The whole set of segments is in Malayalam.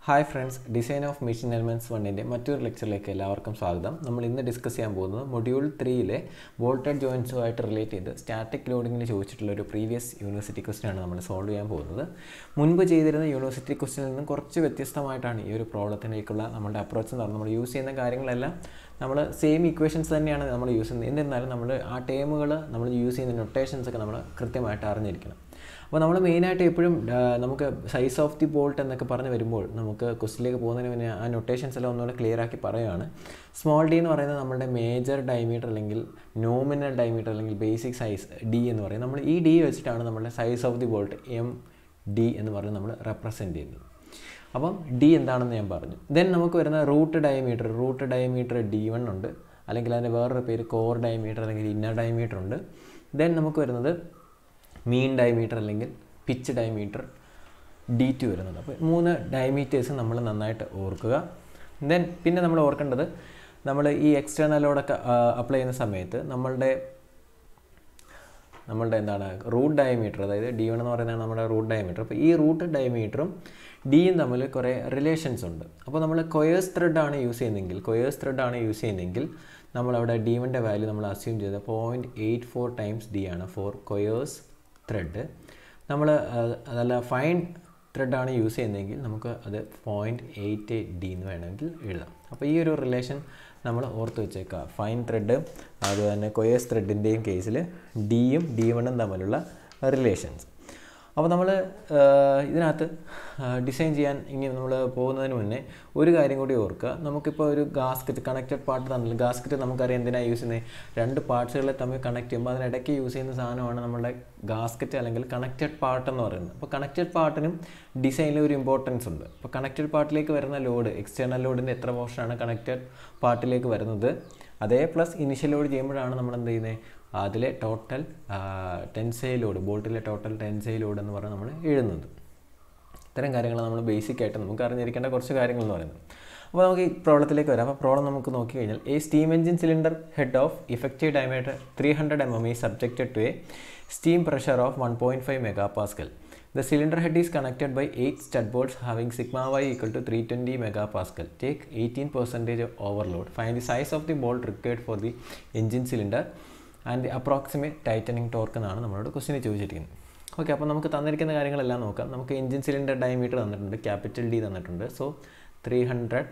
Hi friends design of machine elements വണ്ണിൻ്റെ മറ്റൊരു ലെക്ചറിലേക്ക് എല്ലാവർക്കും സ്വാഗതം നമ്മൾ ഇന്ന് ഡിസ്കസ് ചെയ്യാൻ പോകുന്നത് മൊഡ്യൂൾ ത്രീയിലെ വോൾട്ടേജ് ജോയിൻസുമായിട്ട് റിലേറ്റ് ചെയ്ത് സ്റ്റാറ്റിക് ലോഡിങ്ങിന് ചോദിച്ചിട്ടുള്ള ഒരു പ്രീവിയസ് യൂണിവേഴ്സിറ്റി ക്വസ്റ്റ്യൻ ആണ് നമ്മൾ സോൾവ് ചെയ്യാൻ പോകുന്നത് മുൻപ് ചെയ്തിരുന്ന യൂണിവേഴ്സിറ്റി ക്വസ്റ്റ്യനിൽ നിന്നും കുറച്ച് വ്യത്യസ്തമായിട്ടാണ് ഈ ഒരു പ്രോബ്ലത്തിലേക്കുള്ള നമ്മുടെ അപ്രോച്ച് എന്ന് പറഞ്ഞാൽ നമ്മൾ യൂസ് ചെയ്യുന്ന കാര്യങ്ങളെല്ലാം നമ്മൾ സെയിം ഇക്വേഷൻസ് തന്നെയാണ് നമ്മൾ യൂസ് ചെയ്യുന്നത് എന്നിരുന്നാലും നമ്മൾ ആ ടേമുകൾ നമ്മൾ യൂസ് ചെയ്യുന്ന നൊട്ടേഷൻസ് ഒക്കെ നമ്മൾ കൃത്യമായിട്ട് അറിഞ്ഞിരിക്കണം അപ്പോൾ നമ്മൾ മെയിനായിട്ട് എപ്പോഴും ആ, നമുക്ക് സൈസ് ഓഫ് ദി ബോൾട്ട് എന്നൊക്കെ പറഞ്ഞ് വരുമ്പോൾ നമുക്ക് ക്വസ്റ്റിലേക്ക് പോകുന്നതിന് മുന്നേ ആ നൊട്ടേഷൻസ് എല്ലാം ഒന്നുകൂടെ ക്ലിയർ ആക്കി പറയുകയാണ് സ്മോൾ ഡി എന്ന് പറയുന്നത് നമ്മുടെ മേജർ ഡയമീറ്റർ അല്ലെങ്കിൽ നോമിനൽ ഡയമീറ്റർ അല്ലെങ്കിൽ ബേസിക് സൈസ് ഡി എന്ന് പറയുന്നത് നമ്മൾ ഈ ഡി വെച്ചിട്ടാണ് നമ്മുടെ size of the bolt M D എന്ന് പറഞ്ഞ് നമ്മൾ റെപ്രസെൻറ്റ് ചെയ്യുന്നത് അപ്പം ഡി എന്താണെന്ന് ഞാൻ പറഞ്ഞു ദെൻ നമുക്ക് വരുന്ന root diameter root diameter D one ഉണ്ട് അല്ലെങ്കിൽ അതിൻ്റെ വേറൊരു പേര് കോർ ഡയമീറ്റർ അല്ലെങ്കിൽ ഇന്നർ ഡയമീറ്റർ ഉണ്ട് ദെൻ നമുക്ക് വരുന്നത് മീൻ ഡയമീറ്റർ അല്ലെങ്കിൽ പിച്ച് ഡയമീറ്റർ ഡി ടു വരുന്നുണ്ട് അപ്പോൾ മൂന്ന് ഡയമീറ്റേഴ്സ് നമ്മൾ നന്നായിട്ട് ഓർക്കുക ദെൻ പിന്നെ നമ്മൾ ഓർക്കേണ്ടത് നമ്മൾ ഈ എക്സ്റ്റേണൽ ലോഡൊക്കെ അപ്ലൈ ചെയ്യുന്ന സമയത്ത് നമ്മളുടെ നമ്മളുടെ എന്താണ് റൂട്ട് ഡയമീറ്റർ അതായത് ഡി വൺ എന്ന് പറയുന്നത് നമ്മുടെ റൂട്ട് ഡയമീറ്റർ അപ്പോൾ ഈ റൂട്ട് ഡയമീറ്ററും ഡിയും തമ്മിൽ കുറേ റിലേഷൻസ് ഉണ്ട് അപ്പോൾ നമ്മൾ കൊയേഴ്സ് ത്രെഡ് ആണ് യൂസ് ചെയ്യുന്നതെങ്കിൽ കൊയേഴ്സ് ത്രെഡ് ആണ് യൂസ് ചെയ്യുന്നതെങ്കിൽ നമ്മളവിടെ ഡി വണ്ണിൻ്റെ വാല്യൂ നമ്മൾ അസ്യൂം ചെയ്ത് point eight four times D ആണ് ഫോർ കൊയേഴ്സ് ത്രെഡ് നമ്മൾ അതല്ല ഫൈൻ ത്രെഡാണ് യൂസ് ചെയ്യുന്നതെങ്കിൽ നമുക്ക് അത് പോയിൻറ്റ് എയ്റ്റ് എയ്റ്റ് ഡി എന്ന് വേണമെങ്കിൽ എഴുതാം അപ്പോൾ ഈ ഒരു റിലേഷൻ നമ്മൾ ഓർത്ത് വെച്ചേക്കുക ഫൈൻ ത്രെഡ് അതുപോലെ തന്നെ കൊയേഴ്സ് ത്രെഡിൻ്റെയും കേസിൽ ഡിയും ഡി വണ്ണും തമ്മിലുള്ള റിലേഷൻസ് അപ്പോൾ നമ്മൾ ഇതിനകത്ത് ഡിസൈൻ ചെയ്യാൻ ഇനി നമ്മൾ പോകുന്നതിന് മുന്നേ ഒരു കാര്യം കൂടി ഓർക്കുക നമുക്കിപ്പോൾ ഒരു ഗാസ്കറ്റ് കണക്റ്റഡ് പാർട്ട് തന്നില്ല ഗാസ്കറ്റ് നമുക്കറിയാം എന്തിനാണ് യൂസ് ചെയ്യുന്നത് രണ്ട് പാർട്സുകളെ തമ്മിൽ കണക്ട് ചെയ്യുമ്പോൾ അതിനിടയ്ക്ക് യൂസ് ചെയ്യുന്ന സാധനമാണ് നമ്മുടെ ഗാസ്കറ്റ് അല്ലെങ്കിൽ കണക്റ്റഡ് പാർട്ട് എന്ന് പറയുന്നത് അപ്പോൾ കണക്റ്റഡ് പാർട്ടിനും ഡിസൈനിൽ ഒരു ഇമ്പോർട്ടൻസ് ഉണ്ട് അപ്പോൾ കണക്റ്റഡ് പാർട്ടിലേക്ക് വരുന്ന ലോഡ് എക്സ്റ്റേണൽ ലോഡിൻ്റെ എത്ര പോർഷനാണ് കണക്റ്റഡ് പാർട്ടിലേക്ക് വരുന്നത് അതേ പ്ലസ് ഇനിഷ്യൽ ലോഡ് ചെയ്യുമ്പോഴാണ് നമ്മൾ എന്ത് ചെയ്യുന്നത് അതിലെ ടോട്ടൽ ടെൻസൈ ലോഡ് ബോൾട്ടിലെ ടോട്ടൽ ടെൻസൈ ലോഡ് എന്ന് പറഞ്ഞാൽ നമ്മൾ എഴുതുന്നത് ഇത്തരം കാര്യങ്ങൾ നമ്മൾ ബേസിക് ആയിട്ട് നമുക്ക് അറിഞ്ഞിരിക്കേണ്ട കുറച്ച് കാര്യങ്ങൾ എന്ന് പറയുന്നത് അപ്പോൾ നമുക്ക് ഈ പ്രോബ്ലത്തിലേക്ക് വരാം അപ്പോൾ പ്രോബ്ലം നമുക്ക് നോക്കി കഴിഞ്ഞാൽ a steam engine cylinder head of effective diameter three hundred M M is subjected to a steam pressure of one point five mega pascal The cylinder head is connected by 8 stud bolts having sigma y equal to 320 megapascal. Take 18 percentage of overload. Find the size of the bolt required for the engine cylinder and the approximate tightening torque എന്നാണ് നമ്മളോട് ക്വസ്റ്റിനെ ചോദിച്ചിരിക്കുന്നത് ഓക്കെ അപ്പോൾ നമുക്ക് തന്നിരിക്കുന്ന കാര്യങ്ങളെല്ലാം നോക്കാം നമുക്ക് എഞ്ചിൻ സിലിണ്ടർ ഡയമീറ്റർ തന്നിട്ടുണ്ട് ക്യാപിറ്റൽ ഡി തന്നിട്ടുണ്ട് so three hundred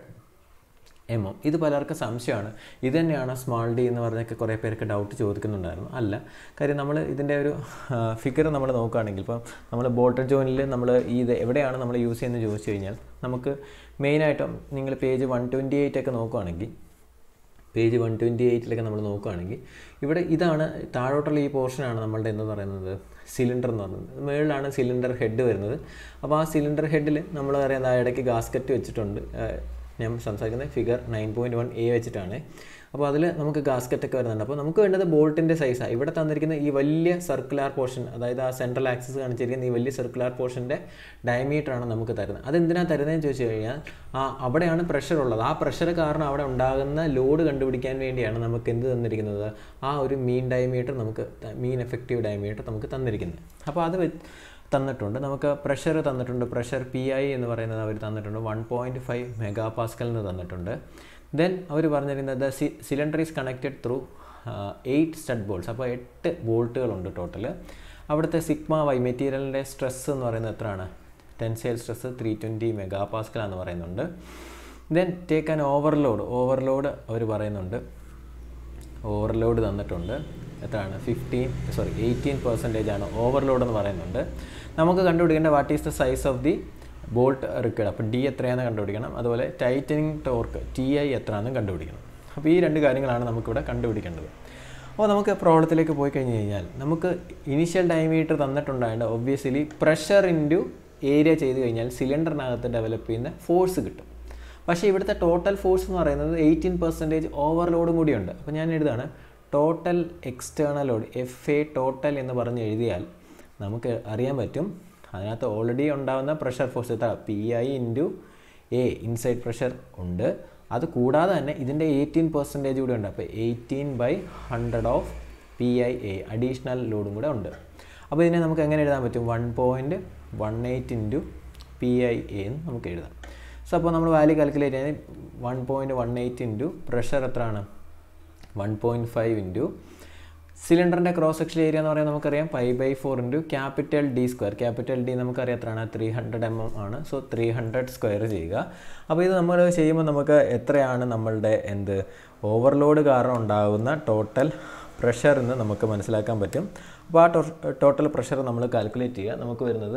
M M ഇത് പലർക്കും സംശയമാണ് ഇത് തന്നെയാണ് സ്മാൾ ഡി എന്ന് പറഞ്ഞൊക്കെ കുറേ പേർക്ക് ഡൗട്ട് ചോദിക്കുന്നുണ്ടായിരുന്നു അല്ല കാര്യം നമ്മൾ ഇതിൻ്റെ ഒരു ഫിഗർ നമ്മൾ നോക്കുകയാണെങ്കിൽ ഇപ്പം നമ്മൾ ബോട്ടർ ജോയിനിൽ നമ്മൾ ഈ ഇത് എവിടെയാണ് നമ്മൾ യൂസ് ചെയ്യുന്നത് ചോദിച്ചു കഴിഞ്ഞാൽ നമുക്ക് മെയിനായിട്ടും നിങ്ങൾ പേജ് വൺ ട്വൻറ്റി എയ്റ്റ് ഒക്കെ നോക്കുകയാണെങ്കിൽ പേജ് വൺ ട്വൻറ്റി എയ്റ്റിലൊക്കെ നമ്മൾ നോക്കുകയാണെങ്കിൽ ഇവിടെ ഇതാണ് താഴോട്ടുള്ള ഈ പോർഷനാണ് നമ്മളുടെ എന്ന് പറയുന്നത് സിലിണ്ടർ എന്ന് പറയുന്നത് മുകളിലാണ് സിലിണ്ടർ ഹെഡ് വരുന്നത് അപ്പോൾ ആ സിലിണ്ടർ ഹെഡിൽ നമ്മൾ പറയുന്നത് ആ ഇടയ്ക്ക് ഗാസ്കറ്റ് വെച്ചിട്ടുണ്ട് ഏഹ് ഞാൻ സംസാരിക്കുന്നത് figure nine point one A വെച്ചിട്ടാണ് അപ്പോൾ അതിൽ നമുക്ക് ഗാസ്കറ്റ് ഒക്കെ വരുന്നുണ്ട് അപ്പോൾ നമുക്ക് വേണ്ടത് ബോൾട്ടിൻ്റെ സൈസാണ് ഇവിടെ തന്നിരിക്കുന്ന ഈ വലിയ സർക്കുലാർ പോർഷൻ അതായത് ആ സെൻട്രൽ ആക്സിസ് കാണിച്ചിരിക്കുന്ന ഈ വലിയ സർക്കുലാർ പോർഷൻ്റെ ഡയമീറ്ററാണ് നമുക്ക് തരുന്നത് അതെന്തിനാണ് തരുന്നതെന്ന് ചോദിച്ചു കഴിഞ്ഞാൽ ആ അവിടെയാണ് പ്രഷർ ഉള്ളത് ആ പ്രഷർ കാരണം അവിടെ ഉണ്ടാകുന്ന ലോഡ് കണ്ടുപിടിക്കാൻ വേണ്ടിയാണ് നമുക്ക് എന്ത് തന്നിരിക്കുന്നത് ആ ഒരു മീൻ ഡയമീറ്റർ നമുക്ക് മീൻ എഫക്റ്റീവ് ഡയമീറ്റർ നമുക്ക് തന്നിരിക്കുന്നത് അപ്പോൾ അത് വെ- തന്നിട്ടുണ്ട് നമുക്ക് പ്രഷർ തന്നിട്ടുണ്ട് പ്രഷർ പി ഐ എന്ന് പറയുന്നത് അവർ തന്നിട്ടുണ്ട് one point five mega pascal എന്ന് തന്നിട്ടുണ്ട് ദെൻ അവർ പറഞ്ഞിരുന്നത് C cylinder is connected through eight stud bolts അപ്പോൾ എട്ട് ബോൾട്ടുകളുണ്ട് ടോട്ടൽ അവിടുത്തെ സിഗ്മ വൈ മെറ്റീരിയലിൻ്റെ സ്ട്രെസ് എന്ന് പറയുന്നത് എത്രയാണ് tensile stress three twenty mega പാസ്കലാന്ന് പറയുന്നുണ്ട് then take an overload overload അവർ പറയുന്നുണ്ട് ഓവർലോഡ് തന്നിട്ടുണ്ട് എത്രയാണ് ഫിഫ്റ്റീൻ സോറി എയ്റ്റീൻ പെർസെൻറ്റേജ് ആണ് ഓവർലോഡ് എന്ന് പറയുന്നുണ്ട് നമുക്ക് കണ്ടുപിടിക്കേണ്ട what is the size of the bolt required അപ്പോൾ ഡി എത്രയാണെന്ന് കണ്ടുപിടിക്കണം അതുപോലെ ടൈറ്റനിങ് ടോർക്ക് ടി ഐ എത്രയാണെന്ന് കണ്ടുപിടിക്കണം അപ്പോൾ ഈ രണ്ട് കാര്യങ്ങളാണ് നമുക്കിവിടെ കണ്ടുപിടിക്കേണ്ടത് അപ്പോൾ നമുക്ക് പ്രോബ്ലത്തിലേക്ക് പോയി കഴിഞ്ഞ് കഴിഞ്ഞാൽ നമുക്ക് ഇനീഷ്യൽ ഡയമീറ്റർ തന്നിട്ടുണ്ടായത് ഒബ്വിയസ്ലി പ്രഷർ ഇൻറ്റു ഏരിയ ചെയ്ത് കഴിഞ്ഞാൽ സിലിണ്ടറിനകത്ത് ഡെവലപ്പ് ചെയ്യുന്ന ഫോഴ്സ് കിട്ടും പക്ഷേ ഇവിടുത്തെ ടോട്ടൽ ഫോഴ്സ് എന്ന് പറയുന്നത് എയ്റ്റീൻ പെർസെൻറ്റേജ് ഓവർലോഡും കൂടിയുണ്ട് അപ്പോൾ ഞാൻ എഴുതാണ് total external load F A total എന്ന് പറഞ്ഞ് എഴുതിയാൽ നമുക്ക് അറിയാൻ പറ്റും അതിനകത്ത് ഓൾറെഡി ഉണ്ടാകുന്ന പ്രഷർ ഫോഴ്സ് എത്ര P I into A inside pressure ഉണ്ട് അത് കൂടാതെ തന്നെ ഇതിൻ്റെ എയ്റ്റീൻ പെർസെൻറ്റേജ് കൂടെ ഉണ്ട് അപ്പോൾ eighteen by hundred of P I A additional ലോഡും കൂടെ ഉണ്ട് അപ്പോൾ ഇതിനെ നമുക്ക് എങ്ങനെ എഴുതാൻ പറ്റും one point one eight into P I A എന്ന് നമുക്ക് എഴുതാം സോ അപ്പോൾ നമ്മൾ വാല്യൂ കാൽക്കുലേറ്റ് ചെയ്യുന്നത് one point one eight into pressure എത്രയാണ് വൺ പോയിൻറ്റ് ഫൈവ് ഇൻറ്റു സിലിണ്ടറിൻ്റെ ക്രോസ് സെക്ഷൻ ഏരിയ എന്ന് പറയുന്നത് നമുക്കറിയാം pi by four into capital D square capital D നമുക്കറിയാം എത്രയാണ് ത്രീ ഹൺഡ്രഡ് എം എം ആണ് സോ ത്രീ ഹൺഡ്രഡ് സ്ക്വയർ ചെയ്യുക അപ്പോൾ ഇത് നമ്മൾ ചെയ്യുമ്പോൾ നമുക്ക് എത്രയാണ് നമ്മളുടെ എന്ത് ഓവർലോഡ് കാരണം ഉണ്ടാകുന്ന ടോട്ടൽ പ്രഷർ എന്ന് നമുക്ക് മനസ്സിലാക്കാൻ പറ്റും അപ്പോൾ ആ ടോട്ടൽ പ്രഷർ നമ്മൾ കാൽക്കുലേറ്റ് ചെയ്യുക നമുക്ക് വരുന്നത്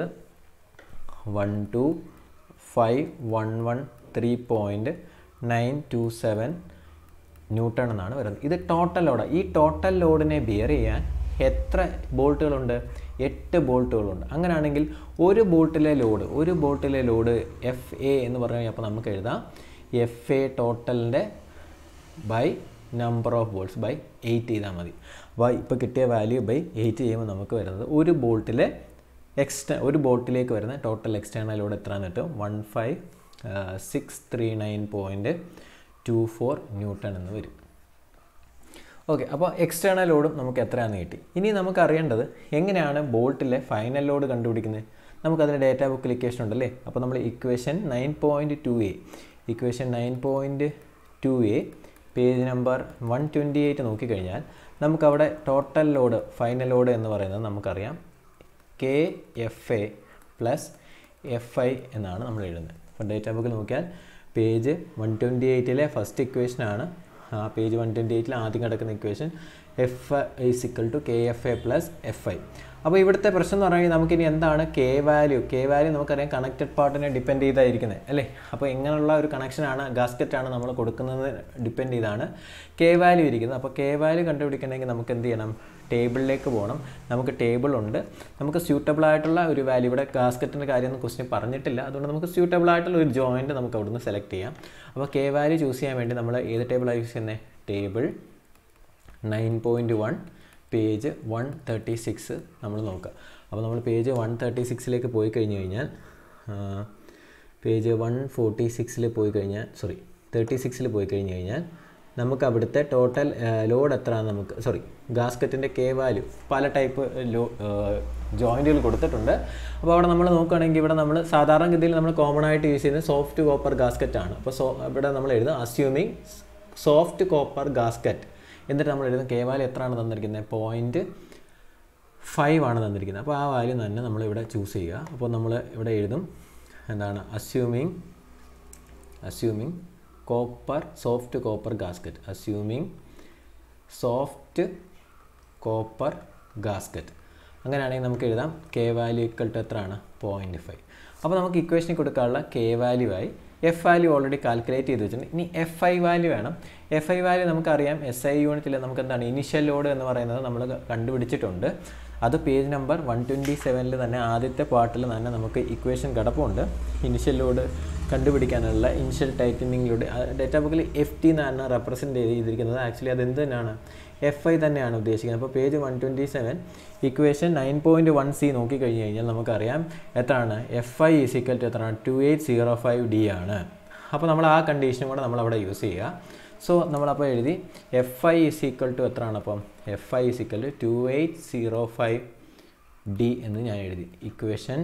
one two five one one three point nine two seven newton എന്നാണ് വരുന്നത് ഇത് ടോട്ടൽ ലോഡ് ഈ ടോട്ടൽ ലോഡിനെ ബിയർ ചെയ്യാൻ എത്ര ബോൾട്ടുകളുണ്ട് എട്ട് ബോൾട്ടുകളുണ്ട് അങ്ങനെയാണെങ്കിൽ ഒരു ബോൾട്ടിലെ ലോഡ് ഒരു ബോൾട്ടിലെ ലോഡ് എഫ് എ എന്ന് പറഞ്ഞു കഴിഞ്ഞാൽ അപ്പോൾ നമുക്ക് എഴുതാം എഫ് എ ടോട്ടലിൻ്റെ by number of bolts by eight ചെയ്താൽ മതി അപ്പോൾ ഇപ്പോൾ കിട്ടിയ വാല്യൂ ബൈ എയ്റ്റ് ചെയ്യുമ്പോൾ നമുക്ക് വരുന്നത് ഒരു ബോൾട്ടിലെ എക്സ്റ്റ ഒരു ബോട്ടിലേക്ക് വരുന്ന ടോട്ടൽ എക്സ്റ്റേണൽ ലോഡ് എത്രയാണെന്ന് കിട്ടും one five six three nine point two four newton എന്ന് വരും ഓക്കെ അപ്പോൾ എക്സ്റ്റേണൽ ലോഡും നമുക്ക് എത്രയാണെന്ന് കിട്ടി ഇനി നമുക്ക് അറിയേണ്ടത് എങ്ങനെയാണ് ബോൾട്ടിലെ ഫൈനൽ ലോഡ് കണ്ടുപിടിക്കുന്നത് നമുക്കതിന് ഡേറ്റ ബുക്കിൽ ഇക്വേഷൻ ഉണ്ടല്ലേ അപ്പോൾ നമ്മൾ equation nine point two A equation nine point two A page number one twenty eight നോക്കിക്കഴിഞ്ഞാൽ നമുക്കവിടെ ടോട്ടൽ ലോഡ് ഫൈനൽ ലോഡ് എന്ന് പറയുന്നത് നമുക്കറിയാം K F A plus F I എന്നാണ് നമ്മൾ എഴുതുന്നത് അപ്പോൾ ഡേറ്റ ബുക്കിൽ നോക്കിയാൽ പേജ് വൺ ട്വൻറ്റി എയ്റ്റിലെ ഫസ്റ്റ് ഇക്വേഷനാണ് ആ പേജ് വൺ ട്വൻറ്റി എയ്റ്റിൽ ആദ്യം കിടക്കുന്ന equation F is equal to K F A plus F I അപ്പോൾ ഇവിടുത്തെ പ്രശ്നം എന്ന് പറഞ്ഞാൽ നമുക്കിനി എന്താണ് കെ വാല്യൂ കെ വാല്യൂ നമുക്കറിയാം കണക്റ്റഡ് പാർട്ടിനെ ഡിപ്പെൻഡ് ചെയ്തായിരിക്കുന്നത് അല്ലേ അപ്പോൾ ഇങ്ങനെയുള്ള ഒരു കണക്ഷനാണ് ഗാസ്കറ്റാണ് നമ്മൾ കൊടുക്കുന്നത് ഡിപ്പെൻഡ് ചെയ്താണ് കെ വാല്യൂ ഇരിക്കുന്നത് അപ്പോൾ കെ വാല്യൂ കണ്ടുപിടിക്കണമെങ്കിൽ നമുക്ക് എന്ത് ചെയ്യണം ടേബിളിലേക്ക് പോകണം നമുക്ക് ടേബിൾ ഉണ്ട് നമുക്ക് സ്യൂട്ടബിൾ ആയിട്ടുള്ള ഒരു വാല്യൂ ഇവിടെ ഗാസ്കറ്റിൻ്റെ കാര്യമൊന്നും ക്വസ്റ്റ്യൻ പറഞ്ഞിട്ടില്ല അതുകൊണ്ട് നമുക്ക് സ്യൂട്ടബിൾ ആയിട്ടുള്ള ഒരു ജോയിൻറ്റ് നമുക്ക് അവിടുന്ന് സെലക്ട് ചെയ്യാം അപ്പോൾ കെ വാല്യൂ ചൂസ് ചെയ്യാൻ വേണ്ടി നമ്മൾ ഏത് ടേബിളാണ് യൂസ് ചെയ്യുന്നത് table nine point one page one thirty six നമ്മൾ നോക്കുക അപ്പോൾ നമ്മൾ പേജ് വൺ തേർട്ടി സിക്സിലേക്ക് പോയി കഴിഞ്ഞ് കഴിഞ്ഞാൽ പേജ് വൺ ഫോർട്ടി സിക്സിൽ പോയി കഴിഞ്ഞാൽ സോറി തേർട്ടി സിക്സിൽ പോയി കഴിഞ്ഞ് കഴിഞ്ഞാൽ നമുക്ക് അവിടുത്തെ ടോട്ടൽ ലോഡ് എത്രയാണ് നമുക്ക് സോറി ഗാസ്കറ്റിൻ്റെ കെ വാല്യൂ പല ടൈപ്പ് ലോ ജോയിൻറ്റുകൾ കൊടുത്തിട്ടുണ്ട് അപ്പോൾ അവിടെ നമ്മൾ നോക്കുകയാണെങ്കിൽ ഇവിടെ നമ്മൾ സാധാരണഗതിയിൽ നമ്മൾ കോമൺ ആയിട്ട് യൂസ് ചെയ്യുന്നത് സോഫ്റ്റ് കോപ്പർ ഗാസ്കറ്റ് ആണ് അപ്പോൾ സോ ഇവിടെ നമ്മൾ എഴുതുക അസ്യൂമിങ് സോഫ്റ്റ് കോപ്പർ ഗാസ്കറ്റ് എന്നിട്ട് നമ്മൾ എഴുതുന്ന കെ വാല്യൂ എത്രയാണ് തന്നിരിക്കുന്നത് പോയിൻറ്റ് ഫൈവ് ആണ് തന്നിരിക്കുന്നത് അപ്പോൾ ആ വാല്യൂ തന്നെ നമ്മൾ ഇവിടെ ചൂസ് ചെയ്യുക അപ്പോൾ നമ്മൾ ഇവിടെ എഴുതും എന്താണ് assuming assuming copper soft copper gasket assuming soft copper gasket അങ്ങനെയാണെങ്കിൽ നമുക്ക് എഴുതാം കെ വാല്യൂ ഇക്വൽ ടു എത്രയാണ് പോയിൻറ്റ് ഫൈവ് അപ്പോൾ നമുക്ക് ഇക്വേഷനിൽ കൊടുക്കാനുള്ള കെ വാല്യൂ ആയി എഫ് വാല്യൂ ഓൾറെഡി കാൽക്കുലേറ്റ് ചെയ്ത് വെച്ചിട്ടുണ്ട് ഇനി എഫ് ഐ വാല്യൂ വേണം എഫ് ഐ വാല്യൂ നമുക്കറിയാം എസ് ഐ യൂണിറ്റിൽ നമുക്ക് എന്താണ് ഇനിഷ്യൽ ലോഡ് എന്ന് പറയുന്നത് നമ്മൾ കണ്ടുപിടിച്ചിട്ടുണ്ട് അത് പേജ് നമ്പർ വൺ ട്വൻറ്റി സെവനിൽ തന്നെ ആദ്യത്തെ പാർട്ടിൽ തന്നെ നമുക്ക് ഇക്വേഷൻ കിടപ്പുണ്ട് ഇനിഷ്യൽ ലോഡ് കണ്ടുപിടിക്കാനുള്ള ഇനിഷ്യൽ ടൈറ്റനിങ് ലോഡ് ഡേറ്റാ ബുക്കിൽ എഫ് ടി എന്നാണ് റെപ്രസെൻറ്റ് ചെയ്തിരിക്കുന്നത് ആക്ച്വലി അത് എന്ത് തന്നെയാണ് എഫ് ഐ തന്നെയാണ് ഉദ്ദേശിക്കുന്നത് അപ്പോൾ page one twenty seven equation nine point one C നോക്കിക്കഴിഞ്ഞ് കഴിഞ്ഞാൽ നമുക്കറിയാം എത്രയാണ് F I is equal to എത്രയാണ് two eight zero five D ആണ് അപ്പോൾ നമ്മൾ ആ കണ്ടീഷനും കൂടെ നമ്മൾ അവിടെ യൂസ് ചെയ്യുക സോ നമ്മളപ്പോൾ എഴുതി F I is equal to എത്രയാണ് അപ്പം F I is equal to two eight zero five D എന്ന് ഞാൻ എഴുതി equation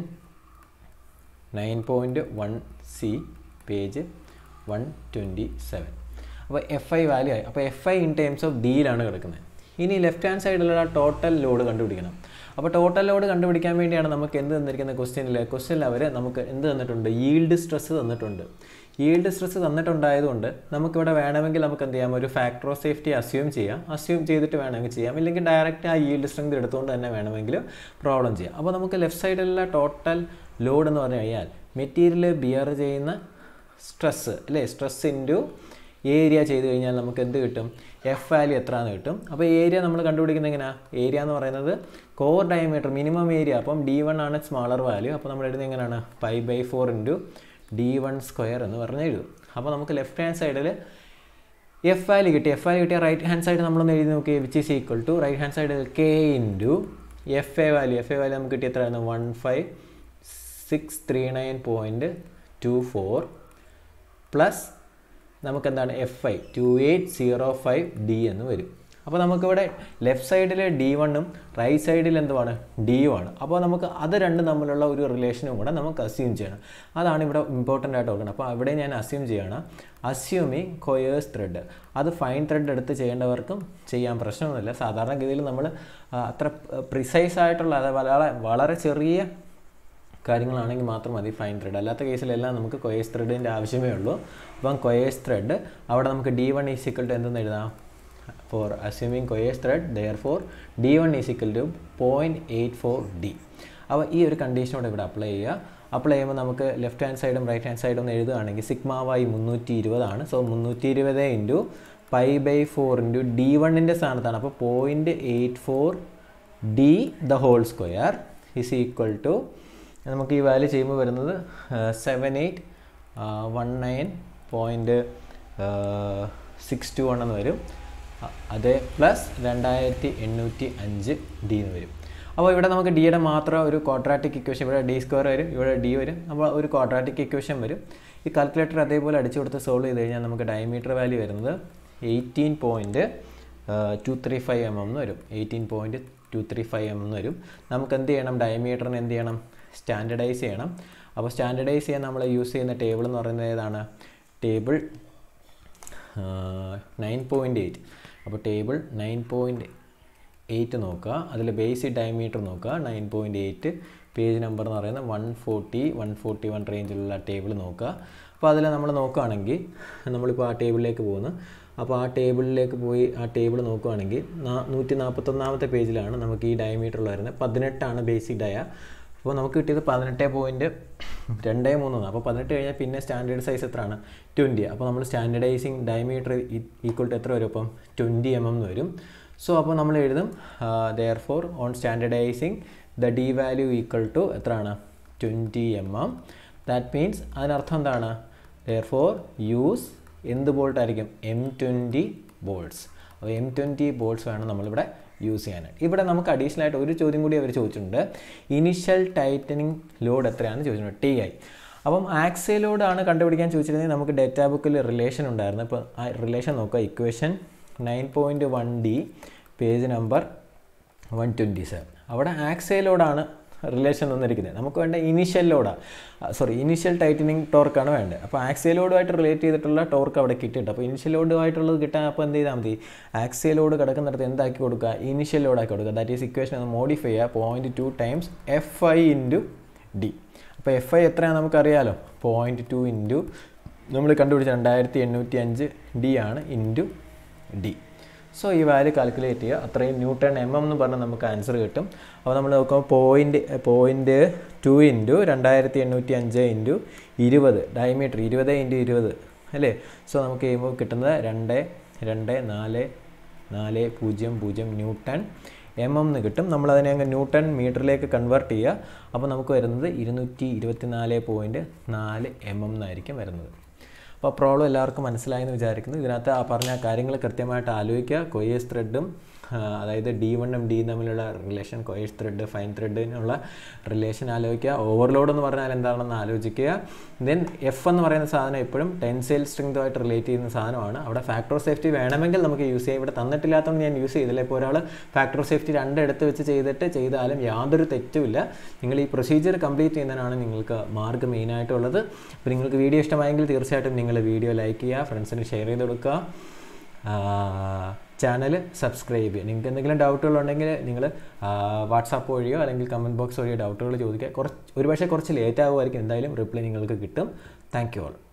nine point one C page one twenty seven അപ്പോൾ എഫ് ഐ വാല്യൂ ആയി അപ്പോൾ F I in terms of ഡിയിലാണ് കിടക്കുന്നത് ഇനി ലെഫ്റ്റ് ഹാൻഡ് സൈഡിലുള്ള ടോട്ടൽ ലോഡ് കണ്ടുപിടിക്കണം അപ്പോൾ ടോട്ടൽ ലോഡ് കണ്ടുപിടിക്കാൻ വേണ്ടിയാണ് നമുക്ക് എന്ത് തന്നിരിക്കുന്ന ക്വസ്റ്റ്യനിൽ ക്വസ്റ്റ്യനിൽ അവർ നമുക്ക് എന്ത് തന്നിട്ടുണ്ട് ഈൽഡ് സ്ട്രെസ് തന്നിട്ടുണ്ട് ഈൽഡ് സ്ട്രെസ് തന്നിട്ടുണ്ടായതുകൊണ്ട് നമുക്കിവിടെ വേണമെങ്കിൽ നമുക്ക് എന്ത് ചെയ്യാം ഒരു ഫാക്ടർ ഓഫ് സേഫ്റ്റി അസ്യൂം ചെയ്യാം അസ്യൂം ചെയ്തിട്ട് വേണമെങ്കിൽ ചെയ്യാം ഇല്ലെങ്കിൽ ഡയറക്റ്റ് ആ ഈൽഡ് സ്ട്രെങ്ത് എടുത്തുകൊണ്ട് തന്നെ വേണമെങ്കിൽ പ്രോബ്ലം ചെയ്യാം അപ്പോൾ നമുക്ക് ലെഫ്റ്റ് സൈഡിലുള്ള ടോട്ടൽ ലോഡ് എന്ന് പറഞ്ഞു കഴിഞ്ഞാൽ മെറ്റീരിയൽ ബിയർ ചെയ്യുന്ന സ്ട്രെസ്സ് അല്ലേ സ്ട്രെസ് ഇൻറ്റു ഏരിയ ചെയ്ത് കഴിഞ്ഞാൽ നമുക്ക് എന്ത് കിട്ടും എഫ് വാല്യൂ എത്രയാണെന്ന് കിട്ടും അപ്പോൾ ഏരിയ നമ്മൾ കണ്ടുപിടിക്കുന്നത് എങ്ങനെയാണ് ഏരിയ എന്ന് പറയുന്നത് കോർ ഡയമീറ്റർ മിനിമം ഏരിയ അപ്പം ഡി വൺ ആണ് സ്മാളർ വാല്യൂ അപ്പോൾ നമ്മൾ എഴുതുന്നത് എങ്ങനെയാണ് pi by four into D one square എന്ന് പറഞ്ഞ് എഴുതും അപ്പോൾ നമുക്ക് ലെഫ്റ്റ് ഹാൻഡ് സൈഡിൽ എഫ് വാല്യൂ കിട്ടി എഫ് വാല്യൂ കിട്ടിയ റൈറ്റ് ഹാൻഡ് സൈഡ് നമ്മളൊന്ന് എഴുതി നോക്കി which is equal to right hand side K into F A value F A value നമുക്ക് കിട്ടിയ എത്രയായിരുന്നു one five six three nine point two four plus നമുക്കെന്താണ് F I two eight zero five D എന്ന് വരും അപ്പോൾ നമുക്കിവിടെ ലെഫ്റ്റ് സൈഡിൽ ഡി വണ്ണും റൈറ്റ് സൈഡിൽ എന്തുവാണ് ഡി യു ആണ് അപ്പോൾ നമുക്ക് അത് രണ്ടും തമ്മിലുള്ള ഒരു റിലേഷനും കൂടെ നമുക്ക് അസ്യൂം ചെയ്യണം അതാണ് ഇവിടെ ഇമ്പോർട്ടൻ്റ് ആയിട്ട് ഓർക്കണം അപ്പോൾ അവിടെ ഞാൻ അസ്യൂം ചെയ്യണം അസ്യൂമിങ് കൊയേഴ്സ് ത്രെഡ് അത് ഫൈൻ ത്രെഡ് എടുത്ത് ചെയ്യേണ്ടവർക്കും ചെയ്യാൻ പ്രശ്നമൊന്നുമില്ല സാധാരണഗതിയിൽ നമ്മൾ അത്ര പ്രിസൈസ് ആയിട്ടുള്ള അത് വളരെ വളരെ ചെറിയ കാര്യങ്ങളാണെങ്കിൽ മാത്രം മതി ഫൈൻ ത്രെഡ് അല്ലാത്ത കേസിലെല്ലാം നമുക്ക് കൊയേഴ്സ് ത്രെഡിൻ്റെ ആവശ്യമേ ഉള്ളൂ അപ്പം കൊയേഴ്സ് ത്രെഡ് അവിടെ നമുക്ക് ഡി വൺ ഈസിക്കൽ ടു എന്തെന്ന് എഴുതാം for assuming coarse thread therefore D one is equal to point eight four D അപ്പോൾ ഈ ഒരു കണ്ടീഷനോടെ ഇവിടെ അപ്ലൈ ചെയ്യുക അപ്ലൈ ചെയ്യുമ്പോൾ നമുക്ക് ലെഫ്റ്റ് ഹാൻഡ് സൈഡും റൈറ്റ് ഹാൻഡ് സൈഡും ഒന്ന് എഴുതുകയാണെങ്കിൽ സിഗ്മ വൈ മുന്നൂറ്റി ഇരുപതാണ് സോ മുന്നൂറ്റി ഇരുപത് into pi by four into D വണ്ണിൻ്റെ സ്ഥാനത്താണ് അപ്പോൾ point eight four D the whole square is equal to നമുക്ക് ഈ വാല്യൂ ചെയ്യുമ്പോൾ വരുന്നത് seven eight one nine point six two one എന്ന് വരും അതേ പ്ലസ് രണ്ടായിരത്തി എണ്ണൂറ്റി അഞ്ച് ഡി എന്ന് വരും അപ്പോൾ ഇവിടെ നമുക്ക് ഡിയുടെ മാത്രം ഒരു ക്വാഡ്രാറ്റിക് ഇക്വേഷൻ ഇവിടെ ഡി സ്ക്വയർ വരും ഇവിടെ ഡി വരും അപ്പോൾ ഒരു ക്വാഡ്രാറ്റിക് ഇക്വേഷൻ വരും ഈ കാൽക്കുലേറ്റർ അതേപോലെ അടിച്ചു കൊടുത്ത് സോൾവ് ചെയ്ത് കഴിഞ്ഞാൽ നമുക്ക് ഡയമീറ്റർ വാല്യൂ വരുന്നത് eighteen point two three five M M എന്ന് വരും eighteen point two three five M എന്ന് വരും നമുക്ക് എന്ത് ചെയ്യണം ഡയമീറ്ററിന് എന്ത് ചെയ്യണം സ്റ്റാൻഡർഡൈസ് ചെയ്യണം അപ്പോൾ സ്റ്റാൻഡർഡൈസ് ചെയ്യാൻ നമ്മൾ യൂസ് ചെയ്യുന്ന ടേബിൾ എന്ന് പറയുന്നത് ഏതാണ് ടേബിൾ നയൻ പോയിൻറ്റ് എയ്റ്റ് അപ്പോൾ ടേബിൾ നയൻ പോയിൻറ്റ് എയ്റ്റ് നോക്കുക അതിൽ ബേസിക് ഡയമീറ്റർ നോക്കുക nine point eight page number എന്ന് പറയുന്നത് one forty one forty one റേഞ്ചിലുള്ള ടേബിൾ നോക്കുക അപ്പോൾ അതിൽ നമ്മൾ നോക്കുകയാണെങ്കിൽ നമ്മളിപ്പോൾ ആ ടേബിളിലേക്ക് പോകുന്നു അപ്പോൾ ആ ടേബിളിലേക്ക് പോയി ആ ടേബിൾ നോക്കുകയാണെങ്കിൽ നൂറ്റി നാൽപ്പത്തൊന്നാമത്തെ പേജിലാണ് നമുക്ക് ഈ ഡയമീറ്ററിൽ വരുന്നത് പതിനെട്ടാണ് ബേസിക് ഡയ അപ്പോൾ നമുക്ക് കിട്ടിയത് പതിനെട്ട് പോയിൻറ്റ് രണ്ട് മൂന്ന് അപ്പോൾ പതിനെട്ട് കഴിഞ്ഞാൽ പിന്നെ സ്റ്റാൻഡേർഡ് സൈസ് എത്രയാണ് ട്വൻറ്റി അപ്പോൾ നമ്മൾ സ്റ്റാൻഡേർഡൈസിങ് ഡയമീറ്റർ ഈക്വൽ ടു എത്ര വരും അപ്പം ട്വൻറ്റി എം എം എന്ന് വരും സോ അപ്പോൾ നമ്മൾ എഴുതും therefore on standardizing the D value equal to എത്രയാണ് twenty M M that means അതിനർത്ഥം എന്താണ് ദെയർ ഫോർ യൂസ് എന്ത് ബോൾട്ട് ആയിരിക്കും എം ട്വൻറ്റി ബോൾട്ട്സ് അപ്പോൾ എം ട്വൻറ്റി ബോൾട്ട്സ് വേണം നമ്മളിവിടെ യൂസ് ചെയ്യാനായിട്ട് ഇവിടെ നമുക്ക് അഡീഷണൽ ആയിട്ട് ഒരു ചോദ്യം കൂടി അവർ ചോദിച്ചിട്ടുണ്ട് ഇനിഷ്യൽ ടൈറ്റനിങ് ലോഡ് എത്രയാണെന്ന് ചോദിച്ചിട്ടുണ്ട് ടി ഐ അപ്പം ആക്സേ ലോഡാണ് കണ്ടുപിടിക്കാൻ ചോദിച്ചിരുന്നെങ്കിൽ നമുക്ക് ഡേറ്റാ ബുക്കിൽ റിലേഷൻ ഉണ്ടായിരുന്നു അപ്പോൾ ആ റിലേഷൻ നോക്കുക equation nine point one D page number one twenty seven അവിടെ ആക്സേ ലോഡാണ് റിലേഷൻ തന്നിരിക്കുന്നത് നമുക്ക് വേണ്ട ഇനീഷ്യൽ ലോഡാണ് സോറി ഇനീഷ്യൽ ടൈറ്റനിങ് ടോർക്കാണ് വേണ്ടത് അപ്പോൾ ആക്സിയ ലോഡുമായിട്ട് റിലേറ്റ് ചെയ്തിട്ടുള്ള ടോർക്ക് അവിടെ കിട്ടിയിട്ട് അപ്പോൾ ഇനീഷ്യൽ ലോഡുമായിട്ടുള്ളത് കിട്ടാൻ അപ്പോൾ എന്ത് ചെയ്താൽ മതി ആക്സിയ ലോഡ് കിടക്കുന്നിടത്ത് എന്താക്കി കൊടുക്കുക ഇനീഷ്യൽ ലോഡാക്കി കൊടുക്കുക ദാറ്റ് ഈസ് ഇക്വേഷൻ ഒന്ന് മോഡിഫൈ ചെയ്യുക point two times F I into D അപ്പോൾ എഫ് ഐ എത്രയാണ് നമുക്കറിയാലോ പോയിൻറ്റ് ടു ഇൻറ്റു നമ്മൾ കണ്ടുപിടിച്ച രണ്ടായിരത്തി എണ്ണൂറ്റി അഞ്ച് ഡി ആണ് ഇൻറ്റു ഡി സോ ഈ വാല്യൂ കാൽക്കുലേറ്റ് ചെയ്യുക അത്രയും ന്യൂട്ടൺ എം എം എന്ന് പറഞ്ഞാൽ നമുക്ക് ആൻസർ കിട്ടും അപ്പോൾ നമ്മൾ നോക്കുമ്പോൾ പോയിൻറ്റ് പോയിൻറ്റ് ടു ഇൻറ്റു രണ്ടായിരത്തി എണ്ണൂറ്റി അഞ്ച് ഇൻറ്റു ഇരുപത് ഡയമീറ്റർ ഇരുപത് ഇൻറ്റു ഇരുപത് അല്ലേ സോ നമുക്ക് ചെയ്യുമ്പോൾ കിട്ടുന്നത് രണ്ട് രണ്ട് നാല് നാല് പൂജ്യം പൂജ്യം ന്യൂട്ടൺ എം എം എന്ന് കിട്ടും നമ്മളതിനെ അങ്ങ് ന്യൂട്ടൺ മീറ്ററിലേക്ക് കൺവേർട്ട് ചെയ്യുക അപ്പോൾ നമുക്ക് വരുന്നത് ഇരുന്നൂറ്റി ഇരുപത്തി നാല് പോയിൻറ്റ് നാല് എം എം എന്നായിരിക്കും വരുന്നത് അപ്പോൾ പ്രോബ്ലം എല്ലാവർക്കും മനസ്സിലായെന്ന് വിചാരിക്കുന്നു ഇതിനകത്ത് ആ പറഞ്ഞ കാര്യങ്ങൾ കൃത്യമായിട്ട് ആലോചിക്കുക കൊയേഴ്സ് ത്രെഡും അതായത് ഡി വണ്ണും ഡിയും തമ്മിലുള്ള റിലേഷൻ കൊയേഴ്സ് ത്രെഡ് ഫൈൻ ത്രെഡിനുള്ള റിലേഷൻ ആലോചിക്കുക ഓവർലോഡ് എന്ന് പറഞ്ഞാൽ എന്താണെന്ന് ആലോചിക്കുക ദെൻ എഫ് എന്ന് പറയുന്ന സാധനം എപ്പോഴും ടെൻസൈൽ സ്ട്രിങ്തുമായിട്ട് റിലേറ്റ് ചെയ്യുന്ന സാധനമാണ് അവിടെ ഫാക്ടർ ഓഫ് സേഫ്റ്റി വേണമെങ്കിൽ നമുക്ക് യൂസ് ചെയ്യാം ഇവിടെ തന്നിട്ടില്ലാത്തതുകൊണ്ട് ഞാൻ യൂസ് ചെയ്തില്ല ഇപ്പോൾ ഒരാൾ ഫാക്ടർ ഓഫ് സേഫ്റ്റി രണ്ട് എടുത്ത് വെച്ച് ചെയ്തിട്ട് ചെയ്താലും യാതൊരു തെറ്റുമില്ല നിങ്ങൾ ഈ പ്രൊസീജിയർ കംപ്ലീറ്റ് ചെയ്യുന്നതിനാണ് നിങ്ങൾക്ക് മാർക്ക് മെയിനായിട്ടുള്ളത് അപ്പോൾ നിങ്ങൾക്ക് വീഡിയോ ഇഷ്ടമായെങ്കിൽ തീർച്ചയായിട്ടും നിങ്ങൾ വീഡിയോ ലൈക്ക് ചെയ്യുക ഫ്രണ്ട്സിന് ഷെയർ ചെയ്ത് കൊടുക്കുക ചാനൽ സബ്സ്ക്രൈബ് ചെയ്യുക നിങ്ങൾക്ക് എന്തെങ്കിലും ഡൗട്ടുകളുണ്ടെങ്കിൽ നിങ്ങൾ വാട്സാപ്പ് വഴിയോ അല്ലെങ്കിൽ കമൻറ്റ് ബോക്സ് വഴിയോ ഡൗട്ടുകൾ ചോദിക്കുക കുറച്ച് ഒരുപക്ഷെ കുറച്ച് ലേറ്റ് ആകുമായിരിക്കും എന്തായാലും റിപ്ലൈ നിങ്ങൾക്ക് കിട്ടും താങ്ക് യു ഓൾ